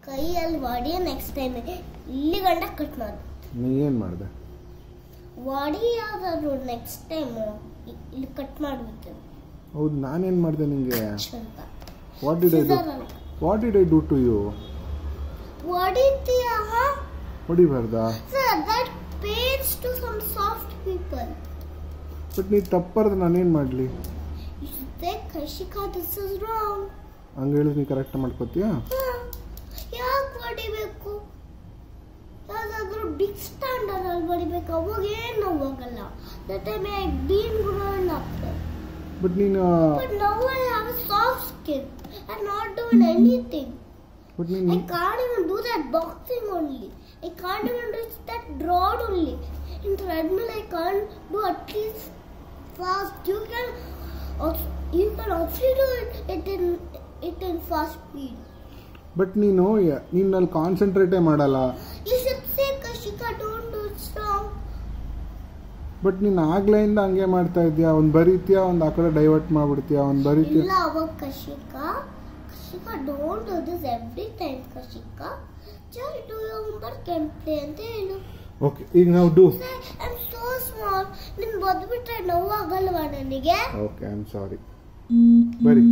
ಕೈಯಲ್ಲಿ body next time ಇಲ್ಲಿ ಗಂಟ ಕಟ್ ಮಾಡು ನೀ ಏನು ಮಾಡಿದೆ ಬಾಡಿ ಯಾವ್ದಾದ್ರು ನೆಕ್ಸ್ಟ್ ಟೈಮ್ ಇಲ್ಲಿ ಕಟ್ ಮಾಡ್ಬಿಟ್ಟು ಹೌದು ನಾನೇನು ಮಾಡಿದೆ ನಿಂಗೆ ಅಂತ what did I do what did I do to you ಹೊಡಿತೀಯ ಹೊಡಿಬಾರ್ದಾ sir that pains to some soft people but ನೀ ತಪ್ಪರ್ದು ನಾನೇನು ಮಾಡಲಿ ಯು ಶುಡ್ ಟೇಕ್ ಕಶಿಕಾ ದಿಸ್ ಇಸ್ ರಾಂಗ್ ಹಂಗೆ ಹೇಳಿದ್ರೆ ನೀ ಕರೆಕ್ಟ್ ಮಾಡ್ಕೋತೀಯಾ ಯಾಕೆ ಹೊಡಿಬೇಕು ಯಾವ್ದಾದ್ರು ಬಿಗ್ ಸ್ಟ್ಯಾಂಡರ್ಡ್ ಅಲ್ಲಿ ಹೊಡಿಬೇಕು ಅವಾಗ ಏನು ನೋವಾಗಲ್ಲ that time I been grown up but ನೀನು but now I have a soft skin I not doing anything but ನೀನು I can't even do that boxing only. I can't even reach that rod only. In treadmill, I can't do at least fast. You can, also, you can also do it, it in it in fast speed. But ನೀನು ಯ- ನೀನು ಅಲ್ಲಿ ಕಾನ್ಸಂಟ್ರೇಟೇ ಮಾಡಲ್ಲ You should say, Kashika, don't do it strong. But ನೀನು ಆಗ್ಲೆಯಿಂದ ಹಂಗೆ ಮಾಡ್ತಾ ಇದೀಯಾ ಒಂದು ಬರೀತೀಯಾ ಒಂದು ಆ ಕಡೆ ಡೈವರ್ಟ್ ಮಾಡ್ಬಿಡ್ತೀಯಾ ಒಂದು ಬರೀತೀಯ ಇಲ್ಲ ಅವಾಗ Kashika. Kashika, don't do this every time, Kashika. Just do your homework and play ಅಂತ ಹೇಳು ಓಕೆ ಈಗ ನಾವು ಡೂ I'm so small. ನಿನ್ ಬದ್ಬಿಟ್ರೆ ನೋವಾಗಲ್ವಾ ನನಗೆ ಓಕೆ ಐ ಆಮ್ ಸಾರಿ ಬರಿ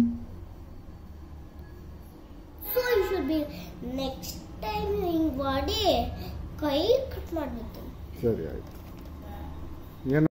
so you should be next time ಹಿಂಗ್ ಮಾಡಿ ಕೈ ಕಟ್ ಮಾಡ್ಬಿಟ್ಟು ಸರಿ ಆಯ್ತು ಏನು